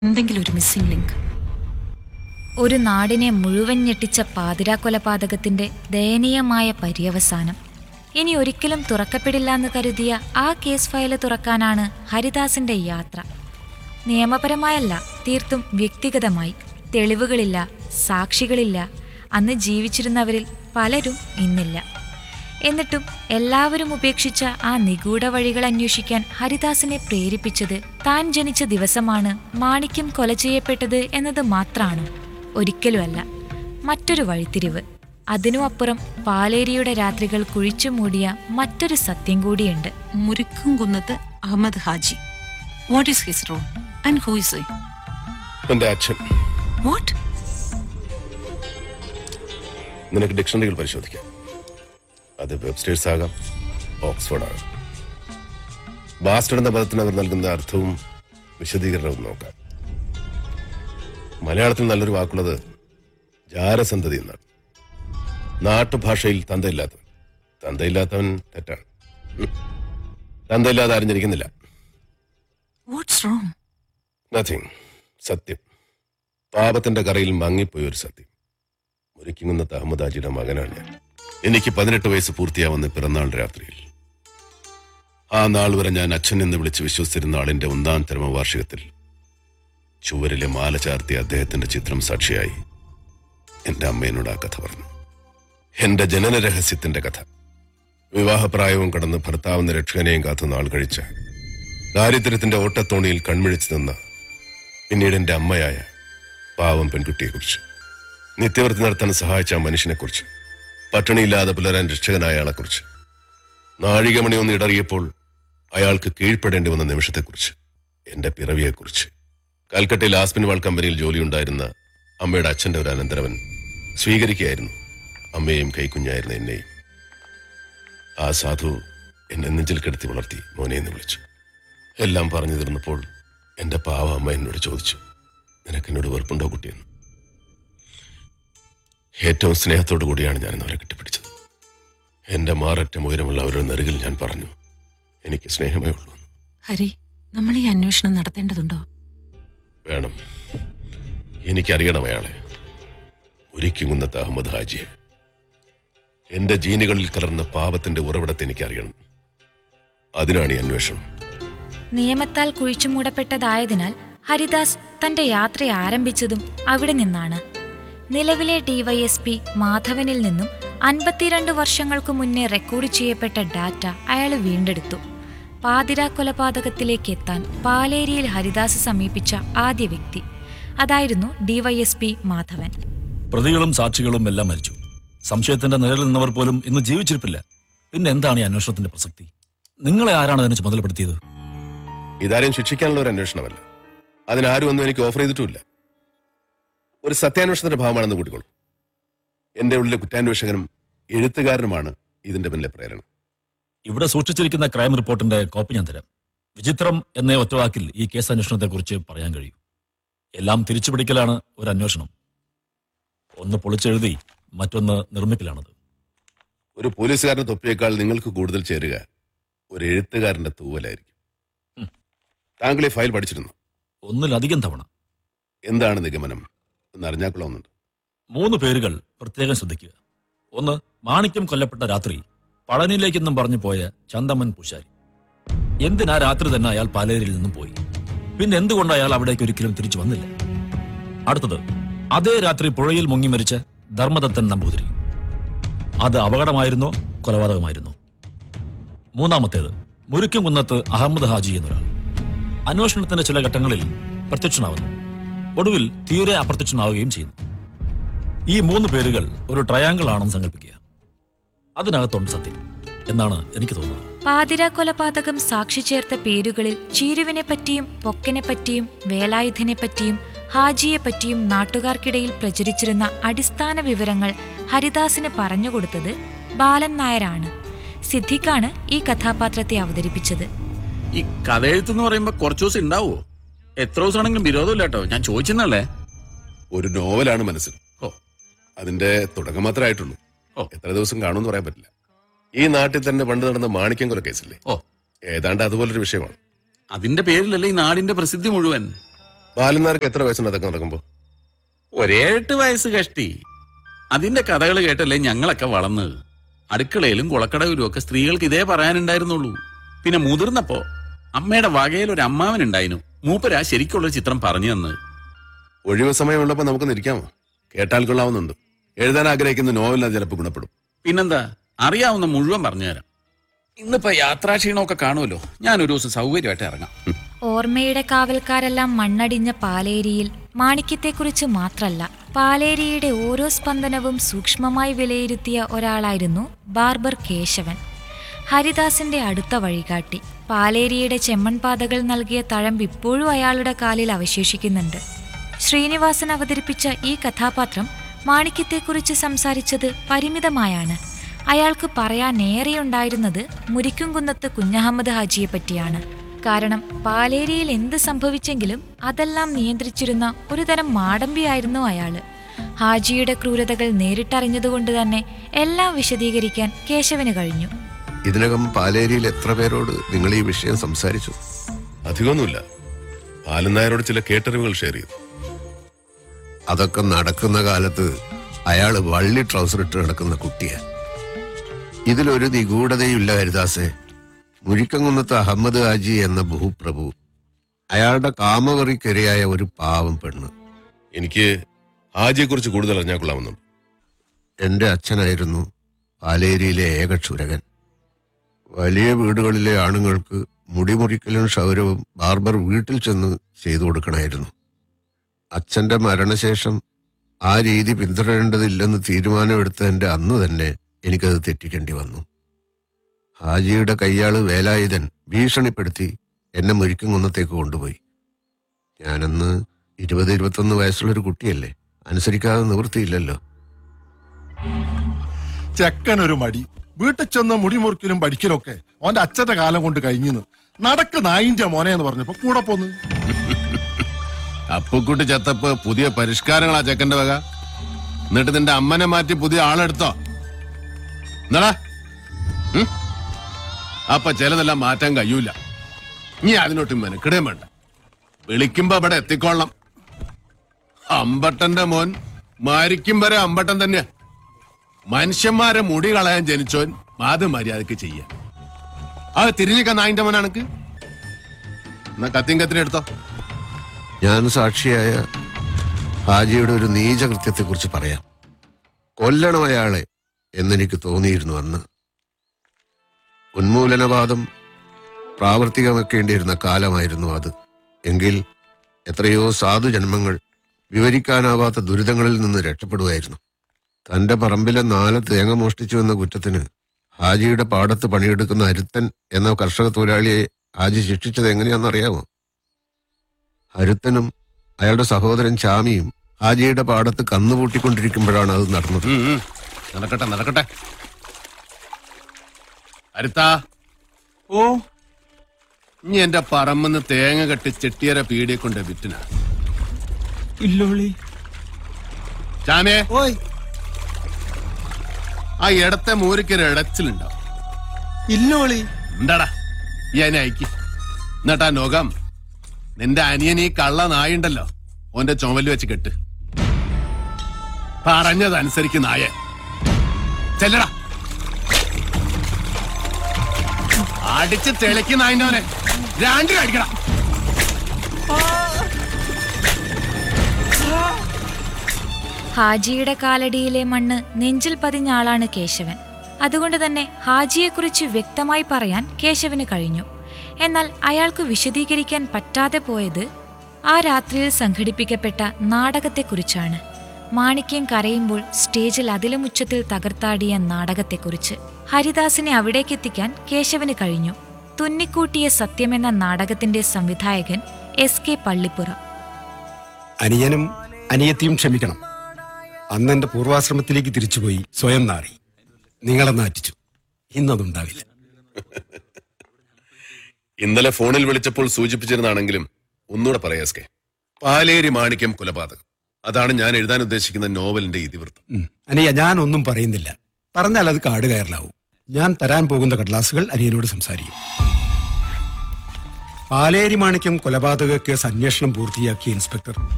എന്തെങ്കിലും ഒരു missing link ഒരു നാടിനെ മുഴുവൻ ഞെട്ടിച്ച പാതിരാ കൊലപാതകത്തിന്റെ ദയനീയമായ പര്യവസാനം ഇനി ഒരിക്കലും തുറക്കപ്പെടില്ലെന്ന് കരുതിയ ആ കേസ് ഫയല് തുറക്കാനാണ് ഹരിദാസിന്റെ യാത്ര നിയമപരമായല്ല തീർത്തും വ്യക്തിഗതമായി തെളിവുകളില്ല സാക്ഷികളില്ല അന്ന് ജീവിച്ചിരുന്നവരിൽ പലരും ഇന്നില്ല എന്നിട്ടും എല്ലാവരും ഉപേക്ഷിച്ച ആ നിഗൂഢ വഴികൾ അന്വേഷിക്കാൻ ഹരിദാസിനെ പ്രേരിപ്പിച്ചത് താൻ ജനിച്ച ദിവസമാണ് മാണിക്യം കൊല ചെയ്യപ്പെട്ടത് എന്നത് മാത്രമാണ് ഒരിക്കലുമല്ല മറ്റൊരു വഴിത്തിരിവ് അതിനും അപ്പുറം പാലേരിയുടെ രാത്രികൾ കുഴിച്ചു മൂടിയ മറ്റൊരു സത്യം കൂടിയുണ്ട് Murukkum Kunnath Ahammed Haji what is his role and who is എന്റെ അച്ഛൻ വാട്ട് നിനക്ക് ഡിക്ഷണറികൾ പരിശോധിക്കാം അത് വെബ്സ്റ്റേഴ്സ് ആകാം ഓക്സ്ഫോർഡ് ആകാം ബാസ്റ്റഡ് എന്ന പദത്തിന് അവർ നൽകുന്ന അർത്ഥവും വിശദീകരണവും നോക്കാം മലയാളത്തിൽ നല്ലൊരു വാക്കുള്ളത് ജാരസന്തതി എന്നാണ് നാട്ടുഭാഷയിൽ തന്തയില്ലാത്തവൻ തന്തയില്ലാത്തവൻ തെറ്റാണ് ഉം. തന്തയില്ലാതെ ആരും ജനിക്കുന്നില്ല വാട്ട്സ് റോങ് നത്തിങ് സത്യം പാപത്തിന്റെ കറയിൽ മങ്ങിപ്പോയ ഒരു സത്യം മുരിക്കുന്നുന്നത് അഹമ്മദ് ഹാജിയുടെ മകനാണ് ഞാൻ എനിക്ക് പതിനെട്ട് വയസ്സ് പൂർത്തിയാവുന്ന പിറന്നാൾ രാത്രിയിൽ ആ നാൾ വരെ ഞാൻ അച്ഛൻ എന്ന് വിളിച്ച് വിശ്വസിച്ചിരുന്ന ആളിന്റെ ഒന്നാം ചരമവാർഷികത്തിൽ ചുവരിലെ മാല ചാർത്തിയ അദ്ദേഹത്തിന്റെ ചിത്രം സാക്ഷിയായി എന്റെ അമ്മയോട് ആ കഥ പറഞ്ഞു എന്റെ ജനന രഹസ്യത്തിന്റെ കഥ വിവാഹപ്രായവും കടന്ന് ഭർത്താവിന്റെ രക്ഷകനെയും കാത്തു നാൾ കഴിച്ച ദാരിദ്ര്യത്തിന്റെ ഓട്ടത്തോണിയിൽ കൺമിഴിച്ചു നിന്ന പിന്നീട് എന്റെ അമ്മയായ പാവം പെൺകുട്ടിയെക്കുറിച്ച് നിത്യവൃത്തി നടത്താൻ സഹായിച്ച ആ മനുഷ്യനെക്കുറിച്ച് പട്ടിണിയില്ലാതെ പുലരാൻ രക്ഷകനായ ആളെക്കുറിച്ച് നാഴികമണി ഒന്ന് ഇടറിയപ്പോൾ അയാൾക്ക് കീഴ്പ്പെടേണ്ടി വന്ന നിമിഷത്തെക്കുറിച്ച് എന്റെ പിറവിയെക്കുറിച്ച് കൽക്കട്ടയിൽ ആസ്പിൻവാൾ കമ്പനിയിൽ ജോലിയുണ്ടായിരുന്ന അമ്മയുടെ അച്ഛന്റെ ഒരു അനന്തരവൻ സ്വീകരിക്കുകയായിരുന്നു അമ്മയെയും കൈക്കുഞ്ഞായിരുന്ന എന്നെയും ആ സാധു എന്നെ നെഞ്ചിൽ കിടത്തി വളർത്തി മോനെ എന്ന് വിളിച്ചു എല്ലാം പറഞ്ഞു തീർന്നപ്പോൾ എന്റെ പാവ അമ്മ എന്നോട് ചോദിച്ചു നിനക്ക് എന്നോട് വെറുപ്പുണ്ടോ കുട്ടിയെന്ന് ഏറ്റവും സ്നേഹത്തോടു കൂടിയാണ് ഞാൻ അവരെ കെട്ടിപ്പിടിച്ചത് എന്റെ മാററ്റം ഉയരമുള്ള അവരുടെ നെറുകിൽ ഞാൻ പറഞ്ഞു എനിക്ക് സ്നേഹമേ ഉള്ളൂ എന്ന്. ഹരി നമ്മൾ ഈ അന്വേഷണം നടത്തേണ്ടതുണ്ടോ വേണം എനിക്കറിയണം അയാളെ ഒരിക്കുകുന്നത്ത് അഹമ്മദ് ഹാജിയെ എന്റെ ജീനുകളിൽ കലർന്ന പാപത്തിന്റെ ഉറവിടത്തെ എനിക്കറിയണം അതിനാണ് ഈ അന്വേഷണം നിയമത്താൽ കുഴിച്ചുമൂടപ്പെട്ടതായതിനാൽ ഹരിദാസ് തന്റെ യാത്ര ആരംഭിച്ചതും അവിടെ നിന്നാണ് നിലവിലെ ഡിവൈഎസ്പി മാധവനിൽ നിന്നും അൻപത്തിരണ്ട് വർഷങ്ങൾക്കു മുന്നേ റെക്കോർഡ് ചെയ്യപ്പെട്ട ഡാറ്റ അയാൾ വീണ്ടെടുത്തു പാതിരാ കൊലപാതകത്തിലേക്ക് എത്താൻ പാലേരിയിൽ ഹരിദാസ് സമീപിച്ച ആദ്യ വ്യക്തി അതായിരുന്നു ഡിവൈഎസ്പി മാധവൻ പ്രതികളും സാക്ഷികളും എല്ലാം മരിച്ചു സംശയത്തിന്റെ നിഴലിൽ നിന്നവർ പോലും ഇന്ന് ജീവിച്ചിരിപ്പില്ല പിന്നെ എന്താണ് ഈ അന്വേഷണത്തിന്റെ പ്രസക്തി നിങ്ങളെ ആരാണ് അതിനെ ചുമതലപ്പെടുത്തിയത് ഇതാരെയും ശിക്ഷിക്കാനുള്ള ഒരു അന്വേഷണമല്ല അതിനാരും ഒന്നും എനിക്ക് ഓഫർ ചെയ്തിട്ടുമില്ല ഒരു സത്യാന്വേഷണത്തിന്റെ ഭാഗമാണെന്ന് കൂട്ടിക്കോളൂ എന്റെ ഉള്ളിലെ കുറ്റാന്വേഷകനും എഴുത്തുകാരനുമാണ് ഇതിന്റെ പിന്നിലെ പ്രേരണ ഇവിടെ സൂക്ഷിച്ചിരിക്കുന്ന ക്രൈം റിപ്പോർട്ടിന്റെ കോപ്പി ഞാൻ തരാം വിചിത്രം എന്ന ഒറ്റവാക്കിൽ ഈ കേസ് അന്വേഷണത്തെക്കുറിച്ച് പറയാൻ കഴിയും എല്ലാം തിരിച്ചുപിടിക്കലാണ് ഒരു അന്വേഷണം ഒന്ന് പൊളിച്ചെഴുതി മറ്റൊന്ന് നിർമ്മിക്കലാണത് ഒരു പോലീസുകാരന്റെ തൊപ്പിയേക്കാൾ നിങ്ങൾക്ക് കൂടുതൽ ചേരുക ഒരു എഴുത്തുകാരന്റെ തൂവലായിരിക്കും ഉം. താങ്കൾ ഈ ഫയൽ പഠിച്ചിരുന്നു ഒന്നിലധികം തവണ എന്താണ് നിഗമനം എന്ന് അറിഞ്ഞാൽ കൊള്ളാവുന്നുണ്ട് മൂന്ന് പേരുകൾ പ്രത്യേകം ശ്രദ്ധിക്കുക ഒന്ന് മാണിക്യം കൊല്ലപ്പെട്ട രാത്രി പളനിയിലേക്കെന്നും പറഞ്ഞു പോയ ചന്തമൻ പൂശാരി എന്തിനാ രാത്രി തന്നെ അയാൾ പാലേരിയിൽ നിന്നും പോയി പിന്നെ എന്തുകൊണ്ട് അയാൾ അവിടേക്ക് ഒരിക്കലും തിരിച്ചു വന്നില്ല അടുത്തത് അതേ രാത്രി പുഴയിൽ മുങ്ങി മരിച്ച ധർമ്മദത്തൻ നമ്പൂതിരി അത് അപകടമായിരുന്നോ കൊലപാതകമായിരുന്നോ മൂന്നാമത്തേത് മുരുക്കും കുന്നത്ത് അഹമ്മദ് ഹാജി എന്നൊരാൾ അന്വേഷണത്തിന്റെ ചില ഘട്ടങ്ങളിൽ പ്രത്യക്ഷനാവുന്നു ഒടുവിൽ തീരെ അപ്രത്യക്ഷനാവുകയും ചെയ്യുന്നു ഈ മൂന്ന് പേരുകൾ ഒരു ട്രയാങ്കിൾ ആണെന്ന് സങ്കല്പിക്കുക അതിനകത്തുണ്ട് സത്യം എന്നാണ് എനിക്ക് തോന്നുന്നത് പാതിരാ കൊലപാതകം സാക്ഷി ചേർത്ത പേരുകളിൽ ചീരുവിനെ പറ്റിയും പൊക്കനെ പറ്റിയും വേലായുധനെ പറ്റിയും ഹാജിയെ പറ്റിയും നാട്ടുകാർക്കിടയിൽ പ്രചരിച്ചിരുന്ന അടിസ്ഥാന വിവരങ്ങൾ ഹരിദാസിന് പറഞ്ഞുകൊടുത്തത് ബാലൻ നായരാണ് സിദ്ദിഖാണ് ഈ കഥാപാത്രത്തെ അവതരിപ്പിച്ചത് ഈ കഥയെഴുത്തെന്ന് പറയുമ്പോ കുറച്ചു ദിവസം ഉണ്ടാവോ എത്ര ദിവസമാണെങ്കിലും വിരോധമില്ല കേട്ടോ ഞാൻ ചോദിച്ചെന്നല്ലേ ഒരു നോവലാണ് മനസ്സിൽ ഓ അതിന്റെ തുടക്കം മാത്രമേ ആയിട്ടുള്ളൂ ഓ. എത്ര ദിവസം കാണുമെന്ന് പറയാൻ പറ്റില്ല ഈ നാട്ടിൽ തന്നെ പണ്ട് നടന്ന മാണിക്യം കൊല കേസില്ലേ ഓ ഏതാണ്ട് അതുപോലൊരു വിഷയമാണ് അതിന്റെ പേരിലല്ലേ ഈ നാടിന്റെ പ്രസിദ്ധി മുഴുവൻ ബാലന്മാർക്ക് എത്ര വയസ്സുണ്ട് അതൊക്കെ നടക്കുമ്പോ ഒരേട്ട് വയസ്സ് കഷ്ടി അതിന്റെ കഥകൾ കേട്ടല്ലേ ഞങ്ങളൊക്കെ വളർന്നത് അടുക്കളയിലും കുളക്കടവിലും ഒക്കെ സ്ത്രീകൾക്ക് ഇതേ പറയാനുണ്ടായിരുന്നുള്ളൂ പിന്നെ മുതിർന്നപ്പോ അമ്മയുടെ വകയിൽ ഒരു അമ്മാവൻ ഉണ്ടായിരുന്നു മൂപ്പരാ ശരിക്കുള്ള ചിത്രം പറഞ്ഞു തന്നത് ഒഴിവ് സമയമുള്ളപ്പോ നമുക്ക് നിൽക്കാമോ കേട്ടാൽ കൊള്ളാവുന്നുണ്ട് എഴുതാൻ ആഗ്രഹിക്കുന്ന നോവലിന് ചിലപ്പോൾ ഗുണപ്പെടും പിന്നെന്താ അറിയാവുന്ന മുഴുവൻ പറഞ്ഞുതരാം ഇന്നിപ്പോ യാത്രാക്ഷീണമൊക്കെ കാണുമല്ലോ ഞാൻ ഒരു ദിവസം സൗകര്യമായിട്ട് ഇറങ്ങാം ഓർമ്മയുടെ കാവൽക്കാരെല്ലാം മണ്ണടിഞ്ഞ പാലേരിയിൽ മാണിക്യത്തെക്കുറിച്ച് മാത്രല്ല പാലേരിയുടെ ഓരോ സ്പന്ദനവും സൂക്ഷ്മമായി വിലയിരുത്തിയ ഒരാളായിരുന്നു ബാർബർ കേശവൻ ഹരിദാസിന്റെ അടുത്ത വഴികാട്ടി പാലേരിയുടെ ചെമ്മൺപാതകൾ നൽകിയ തഴമ്പ് ഇപ്പോഴും അയാളുടെ കാലിൽ അവശേഷിക്കുന്നുണ്ട് ശ്രീനിവാസൻ അവതരിപ്പിച്ച ഈ കഥാപാത്രം മാണിക്യത്തെക്കുറിച്ച് സംസാരിച്ചത് പരിമിതമായാണ് അയാൾക്ക് പറയാനേറെയുണ്ടായിരുന്നത് മുരിക്കുംകുന്നത്ത് കുഞ്ഞഹമ്മദ് ഹാജിയെ പറ്റിയാണ് കാരണം പാലേരിയിൽ എന്ത് സംഭവിച്ചെങ്കിലും അതെല്ലാം നിയന്ത്രിച്ചിരുന്ന ഒരുതരം മാടമ്പിയായിരുന്നു അയാള് ഹാജിയുടെ ക്രൂരതകൾ നേരിട്ടറിഞ്ഞതുകൊണ്ട് തന്നെ എല്ലാം വിശദീകരിക്കാൻ കേശവന് കഴിഞ്ഞു ഇതിനകം പാലേരിയിൽ എത്ര പേരോട് നിങ്ങൾ ഈ വിഷയം സംസാരിച്ചു അധികമൊന്നുമില്ല ബാലൻ നായരോട് ചില കേട്ടറിവുകൾ ഷെയർ ചെയ്തു അതൊക്കെ നടക്കുന്ന കാലത്ത് അയാള് വള്ളി ട്രൗസർ ഇട്ട് നടക്കുന്ന കുട്ടിയാ ഇതിലൊരു നിഗൂഢതയില്ല ഹരിദാസെ മുരിക്കങ്കുന്നത്ത് അഹമ്മദ് ഹാജി എന്ന ഭൂപ്രഭു അയാളുടെ കാമവറിക്കിരയായ ഒരു പാവം പെണ്ണ് എനിക്ക് ഹാജിയെ കുറിച്ച് കൂടുതൽ അറിഞ്ഞാൽ കൊള്ളാമെന്നുണ്ട് എന്റെ അച്ഛനായിരുന്നു പാലേരിയിലെ ഏക ക്ഷുരകൻ വലിയ വീടുകളിലെ ആണുങ്ങൾക്ക് മുടിമുറിക്കലും ക്ഷൗരവും ബാർബർ വീട്ടിൽ ചെന്ന് ചെയ്തു കൊടുക്കണമായിരുന്നു അച്ഛന്റെ മരണശേഷം ആ രീതി പിന്തുടരേണ്ടതില്ലെന്ന് തീരുമാനമെടുത്തതിന്റെ അന്ന് തന്നെ എനിക്കത് തെറ്റിക്കേണ്ടി വന്നു ഹാജിയുടെ കയ്യാള് വേലായുധൻ ഭീഷണിപ്പെടുത്തി എന്നെ മുരിക്കുംകുന്നത്തേക്ക് കൊണ്ടുപോയി ഞാനന്ന് ഇരുപത് ഇരുപത്തൊന്ന് വയസ്സുള്ളൊരു കുട്ടിയല്ലേ അനുസരിക്കാതെ നിവൃത്തിയില്ലല്ലോ ചെക്കനൊരു മടി വീട്ടിൽ ചെന്ന് മുടിമുറിക്കലും പഠിക്കലൊക്കെ അവന്റെ അച്ഛന്റെ കാലം കൊണ്ട് കഴിഞ്ഞിന്ന് നടക്ക് നായിന്റെ മോനെ എന്ന് പറഞ്ഞപ്പോ കൂടെ പോന്ന് അപ്പുക്കുട്ടി ചത്തപ്പ് പുതിയ പരിഷ്കാരങ്ങളാ ചെക്കന്റെ വക എന്നിട്ട് നിന്റെ അമ്മനെ മാറ്റി പുതിയ ആളെടുത്തോ എന്നടാ ഉം? അപ്പൊ ചിലതെല്ലാം മാറ്റാൻ കഴിയൂല നീ അതിനോട്ട് മെനക്കിടേം വേണ്ട വിളിക്കുമ്പോ ഇവിടെ എത്തിക്കൊള്ളണം അമ്പട്ടന്റെ മോൻ മരിക്കും വരെ അമ്പട്ടൻ തന്നെയാ മനുഷ്യന്മാരെ മുടി കളയാൻ ജനിച്ചോൻ അത് മര്യാദക്ക് ചെയ്യാം അത് തിരിഞ്ഞിക്കാൻ നായിന്റെ മോനാണക്ക് എന്നാ കത്തിയും കത്തിനെടുത്തോ ഞാൻ സാക്ഷിയായ ഹാജിയുടെ ഒരു നീചകൃത്യത്തെക്കുറിച്ച് പറയാം കൊല്ലണം അയാളെ എന്നെനിക്ക് തോന്നിയിരുന്നു അന്ന് ഉന്മൂലനവാദം പ്രാവർത്തികമാക്കേണ്ടിയിരുന്ന കാലമായിരുന്നു അത് എങ്കിൽ എത്രയോ സാധുജന്മങ്ങൾ വിവരിക്കാനാവാത്ത ദുരിതങ്ങളിൽ നിന്ന് രക്ഷപ്പെടുമായിരുന്നു തന്റെ പറമ്പിലെ നാല് തേങ്ങ മോഷ്ടിച്ചു എന്ന കുറ്റത്തിന് ഹാജിയുടെ പാടത്ത് പണിയെടുക്കുന്ന അരുത്തൻ എന്ന കർഷക തൊഴിലാളിയെ ഹാജി ശിക്ഷിച്ചത് എങ്ങനെയാണെന്നറിയാമോ അരുത്തനും അയാളുടെ സഹോദരൻ ചാമിയും ഹാജിയുടെ പാടത്ത് കന്നുപൂട്ടിക്കൊണ്ടിരിക്കുമ്പോഴാണ് അത് നടന്നത് ഉം, ഉം. നടക്കട്ടെ നടക്കട്ടെ അരുത്താ ഓ ഇനി എന്റെ പറമ്പെന്ന് തേങ്ങ കെട്ടി ചെട്ടിയര പീടിയെ കൊണ്ട് വിറ്റിന ഇല്ലോളി ചാമേ ഓയ് ആ ഇടത്തെ മൂരിക്കൊരു ഇടച്ചിലുണ്ടോ ഇല്ലോളി എന്താടാ ഈ അതിനെ അയക്കി എന്നിട്ടാ നോകം നിന്റെ അനിയൻ ഈ കള്ള നായുണ്ടല്ലോ ഓന്റെ ചുമല് വെച്ച് കെട്ട് പറഞ്ഞതനുസരിക്ക് നായ ചെല്ലടാ അടിച്ച് തെളിക്ക് നായിന്റെ രണ്ട് അടിക്കടാ ഹാജിയുടെ കാലടിയിലെ മണ്ണ് നെഞ്ചിൽ പതിഞ്ഞ ആളാണ് കേശവൻ അതുകൊണ്ട് തന്നെ ഹാജിയെക്കുറിച്ച് വ്യക്തമായി പറയാൻ കേശവന് കഴിഞ്ഞു എന്നാൽ അയാൾക്ക് വിശദീകരിക്കാൻ പറ്റാതെ പോയത് ആ രാത്രിയിൽ സംഘടിപ്പിക്കപ്പെട്ട നാടകത്തെക്കുറിച്ചാണ് മാണിക്യം കരയുമ്പോൾ സ്റ്റേജിൽ അതിലും ഉച്ചത്തിൽ തകർത്താടിയ നാടകത്തെക്കുറിച്ച് ഹരിദാസിനെ അവിടേക്കെത്തിക്കാൻ കേശവന് കഴിഞ്ഞു തുന്നിക്കൂട്ടിയ സത്യമെന്ന നാടകത്തിന്റെ സംവിധായകൻ എസ് കെ പള്ളിപ്പുറം അനിയനും അനിയത്തിയും ക്ഷമിക്കണം അന്ന് എന്റെ പൂർവാശ്രമത്തിലേക്ക് തിരിച്ചുപോയി സ്വയം നാറി നിങ്ങളെ നാറ്റിച്ചു ഇന്നതുണ്ടാവില്ല ഇന്നലെ ഫോണിൽ വിളിച്ചപ്പോൾ സൂചിപ്പിച്ചിരുന്നാണെങ്കിലും ഒന്നുകൂടെ പറയാസ്കെ പാലേരി മാണിക്യം കൊലപാതകം അതാണ് ഞാൻ എഴുതാൻ ഉദ്ദേശിക്കുന്ന നോവലിന്റെ ഇതിവൃത്തം ഉം. അനിയ ഞാൻ ഒന്നും പറയുന്നില്ല പറഞ്ഞാൽ അത് കാട് കയറലാവും ഞാൻ തരാൻ പോകുന്ന കടലാസുകൾ അനിയനോട് സംസാരിക്കും പാലേരി മാണിക്യം കൊലപാതക കേസ് അന്വേഷണം പൂർത്തിയാക്കിയ ഇൻസ്പെക്ടർ